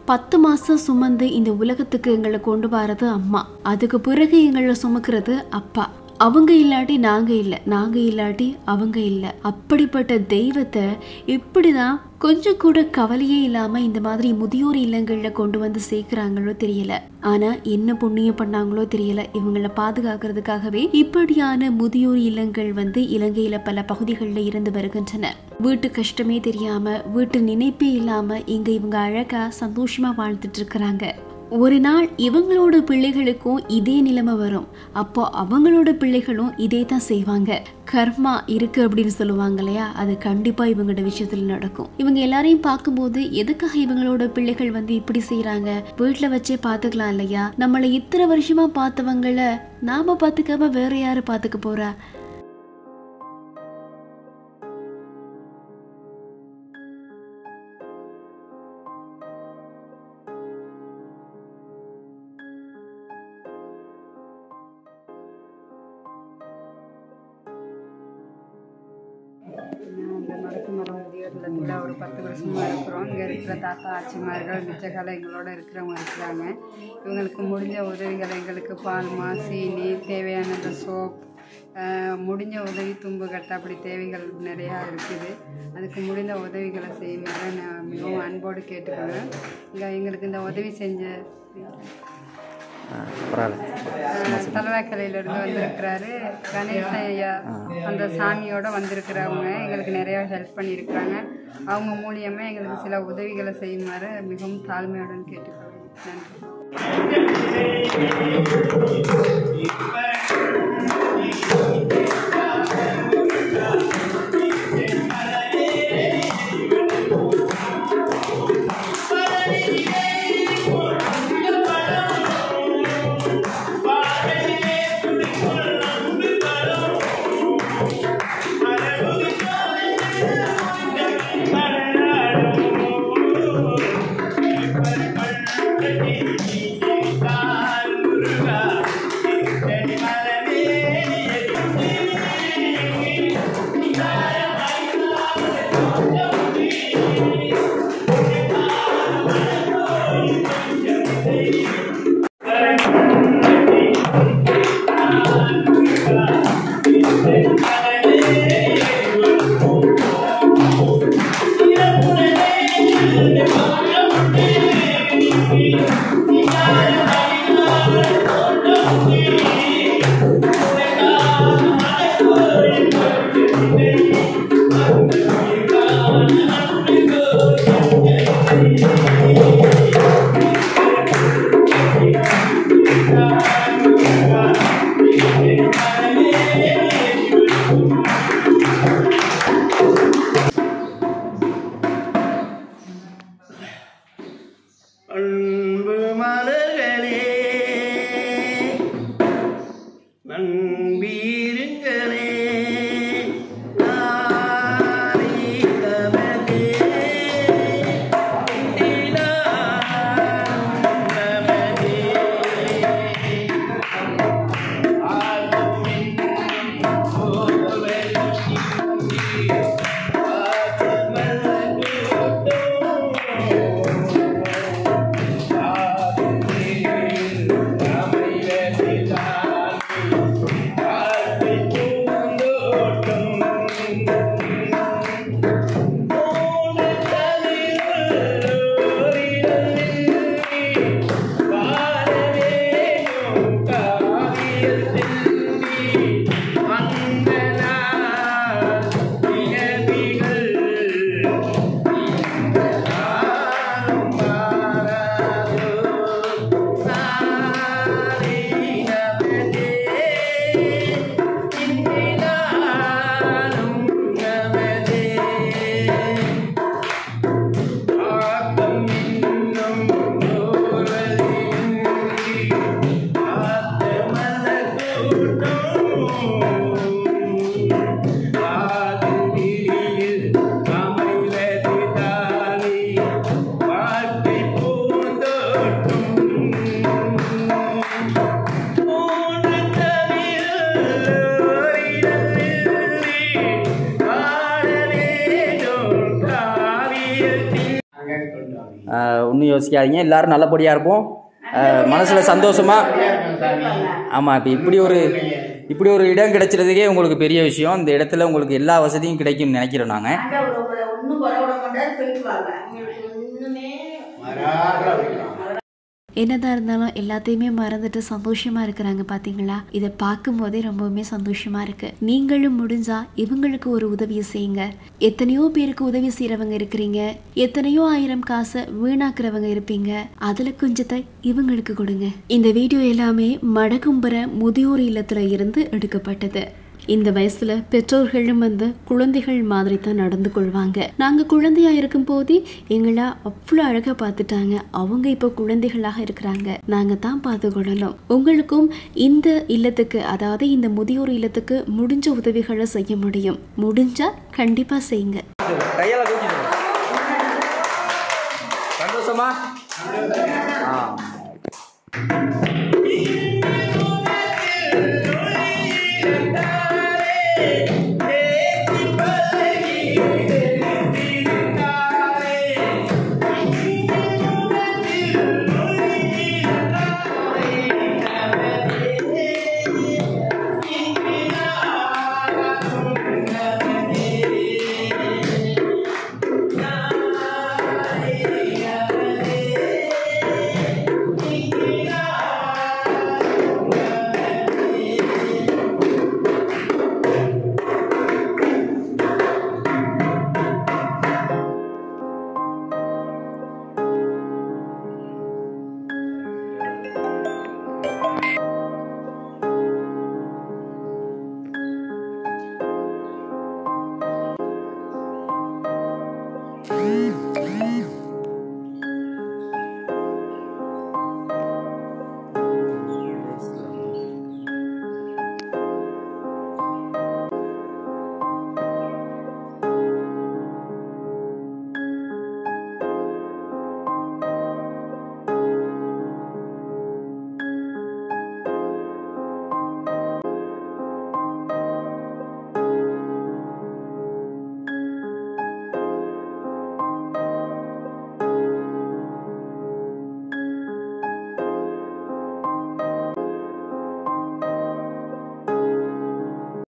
பத்து மாசம் சுமந்து இந்த உலகத்துக்கு எங்களை கொண்டு வரது அம்மா அதுக்கு பிறகு எங்களை சுமக்கிறது அப்பா அவங்க இல்லாட்டி நாங்க இல்லை நாங்க இல்லாட்டி அவங்க இல்லை அப்படிப்பட்ட தெய்வத்தை இப்படிதான் கொஞ்சம் கூட கவலையே இல்லாம இந்த மாதிரி முதியோர் இல்லங்கள்ல கொண்டு வந்து சேர்க்கிறாங்களோ தெரியல ஆனா என்ன புண்ணியம் பண்ணாங்களோ தெரியல இவங்கள பாதுகாக்கிறதுக்காகவே இப்படியான முதியோர் இல்லங்கள் வந்து இலங்கையில பல பகுதிகளில் இருந்து வருகின்றன வீட்டு கஷ்டமே தெரியாம வீட்டு நினைப்பே இல்லாம இங்க இவங்க அழகா சந்தோஷமா வாழ்ந்துட்டு இருக்கிறாங்க ஒரு நாள் இவங்களோட பிள்ளைகளுக்கும் இதே நிலைமை வரும் அப்போ அவங்களோட பிள்ளைகளும் இதே தான் செய்வாங்க கர்மா இருக்கு அப்படின்னு சொல்லுவாங்க இல்லையா அது கண்டிப்பா இவங்களோட விஷயத்துல நடக்கும் இவங்க எல்லாரையும் பார்க்கும்போது எதுக்காக இவங்களோட பிள்ளைகள் வந்து இப்படி செய்றாங்க வீட்டுல வச்சே பாத்துக்கலாம் இல்லையா நம்மளை இத்தனை வருஷமா பார்த்தவங்கள நாம பாத்துக்காம வேற யாரு பாத்துக்க போறா இந்த மடக்கு மரம் முதியோர் இல்லத்தில் ஒரு பத்து வருஷமாக இருக்கிறோம் இங்கே இருக்கிற தாத்தா ஆச்சிமார்கள் மிச்ச காலம் எங்களோட இருக்கிறவங்க இருக்கிறாங்க இவங்களுக்கு முடிஞ்ச உதவிகள் எங்களுக்கு பால்மா சீனி தேவையான இந்த சோப் ஆஹ், முடிஞ்ச உதவி தும்பு கட்டை அப்படி தேவைகள் நிறையா இருக்குது அதுக்கு முடிந்த உதவிகளை செய்யுமாறு நான் மிகவும் அன்போடு கேட்டுக்கிறேன் இங்கே எங்களுக்கு இந்த உதவி செஞ்ச பரவாயில்ல தலைவாக்கலையிலேருந்து வந்திருக்கிறாரு கணேசன் ஐயா அந்த சாமியோட வந்திருக்கிறவங்க எங்களுக்கு நிறையா ஹெல்ப் பண்ணியிருக்கிறாங்க அவங்க மூலியமாக எங்களுக்கு சில உதவிகளை செய்யுமாறு மிகவும் தாழ்மையுடன் கேட்டுக்கிறோம் நன்றி Thank you. ஒன்றும் யோசிக்காதீங்க எல்லாரும் நல்லபடியாக இருப்போம் மனசில் சந்தோஷமாக ஆமாம் இப்போ இப்படி ஒரு இப்படி ஒரு இடம் கிடைச்சிறதுக்கே உங்களுக்கு பெரிய விஷயம் இந்த இடத்துல உங்களுக்கு எல்லா வசதியும் கிடைக்கும்னு நினைக்கிறோம் நாங்கள் ஆண்டவர் உங்களை ஒன்றும் குறைவிட மாட்டார் போயிட்டு வாங்க உங்களுக்கு ஒன்றுமே என்னதான் இருந்தாலும் எல்லாத்தையுமே மறந்துட்டு சந்தோஷமா இருக்கிறாங்க பாத்தீங்களா இதை பார்க்கும் போதே ரொம்பவுமே சந்தோஷமா இருக்கு நீங்களும் முடிஞ்சா இவங்களுக்கு ஒரு உதவியை செய்யுங்க எத்தனையோ பேருக்கு உதவி செய்யறவங்க இருக்கிறீங்க எத்தனையோ ஆயிரம் காசை வீணாக்குறவங்க இருப்பீங்க அதுல கொஞ்சத்தை இவங்களுக்கு கொடுங்க இந்த வீடியோ எல்லாமே மடகும்பர முதியோர் இல்லத்துல இருந்து எடுக்கப்பட்டது இந்த வயசுல பெற்றோர்களும் வந்து குழந்தைகள் மாதிரி தான் நடந்து கொள்வாங்க நாங்க குழந்தையா இருக்கும் போதே எங்களை அவ்வளோ அழகா பார்த்துட்டாங்க அவங்க இப்போ குழந்தைகளாக இருக்கிறாங்க நாங்க தான் பார்த்து கொள்ளணும் உங்களுக்கும் இந்த இல்லத்துக்கு அதாவது இந்த முதியோர் இல்லத்துக்கு முடிஞ்ச உதவிகளை செய்ய முடியும் முடிஞ்சா கண்டிப்பா செய்யுங்க கையால் தூக்கிட்டு சந்தோஷமா ஆ